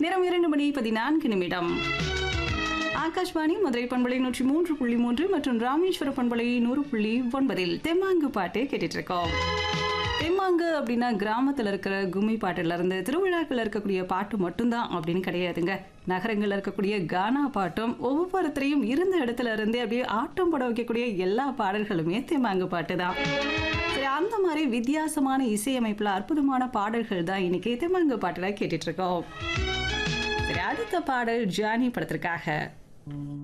நேரம் இரண்டு மணி பதினான்கு நிமிடம் ஆகாஷ்வாணி மதுரை பண்பலை நூற்றி மூன்று புள்ளி மூன்று மற்றும் ராமேஸ்வர பண்பலை நூறு புள்ளி ஒன்பதில் தெம்மாங்கு பாட்டு கேட்டுட்டு இருக்கோம் தெம்மாங்கு அப்படின்னா கிராமத்தில் இருக்கிற கும்மி பாட்டுல இருந்து திருவிழாக்கள் இருக்கக்கூடிய பாட்டு மட்டும்தான் அப்படின்னு கிடையாதுங்க நகரங்களில் இருக்கக்கூடிய கானா பாட்டும் ஒவ்வொருத்தரையும் இருந்த இடத்துல இருந்தே அப்படியே ஆட்டம் போட வைக்கக்கூடிய எல்லா பாடல்களுமே தெம்மாங்கு பாட்டு தான் சரி அந்த மாதிரி வித்தியாசமான இசையமைப்புல அற்புதமான பாடல்கள் தான் இன்னைக்கு தெம்மாங்கு பாட்டுல கேட்டுட்டு இருக்கோம் சரி அடுத்த பாடல் ஜானி படத்திற்காக